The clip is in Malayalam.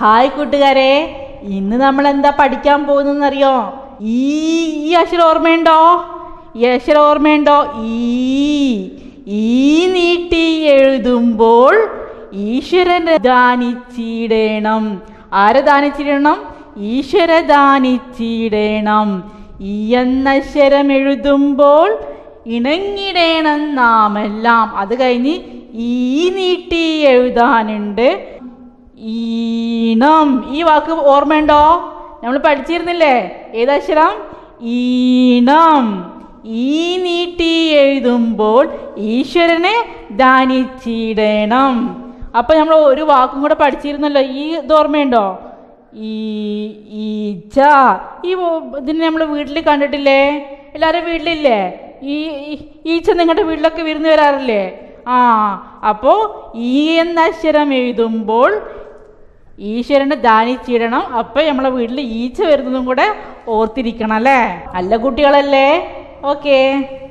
ഹായ് കൂട്ടുകാരെ ഇന്ന് നമ്മൾ എന്താ പഠിക്കാൻ പോകുന്നറിയോ ഈ ഈ അക്ഷരം ഓർമ്മയുണ്ടോ ഈ അക്ഷരം ഓർമ്മയുണ്ടോ ഈ ഈ നീട്ടി എഴുതുമ്പോൾ ഈശ്വരനെ ദാനിച്ചിടണം ആരെ ദാനിച്ചിടണം ഈശ്വര ദാനിച്ചിടണം ഈ എന്ന അക്ഷരം എഴുതുമ്പോൾ ഇണങ്ങിടേണം നാമെല്ലാം അത് കഴിഞ്ഞ് ഈ നീട്ടി എഴുതാനുണ്ട് ഈണം ഈ വാക്ക് ഓർമ്മയുണ്ടോ നമ്മൾ പഠിച്ചിരുന്നില്ലേ ഏതക്ഷരം ഈണം ഈ നീട്ടി എഴുതുമ്പോൾ ഈശ്വരനെ ദാനിച്ചിടണം അപ്പൊ നമ്മൾ ഒരു വാക്കും കൂടെ പഠിച്ചിരുന്നല്ലോ ഈ ഇത് ഓർമ്മയുണ്ടോ ഈ ഈച്ച ഈ വോ- ഇതിന് നമ്മൾ വീട്ടിൽ കണ്ടിട്ടില്ലേ എല്ലാവരും വീട്ടിലില്ലേ ഈ ഈ- ഈച്ച നിങ്ങളുടെ വീട്ടിലൊക്കെ വിരുന്ന് വരാറില്ലേ ആ അപ്പോൾ ഈ എന്ന അക്ഷരം എഴുതുമ്പോൾ ഈശ്വരനെ ദാനിച്ചിടണം അപ്പൊ നമ്മളെ വീട്ടിൽ ഈച്ച വരുന്നതും കൂടെ ഓർത്തിരിക്കണം അല്ലേ നല്ല കുട്ടികളല്ലേ ഓക്കേ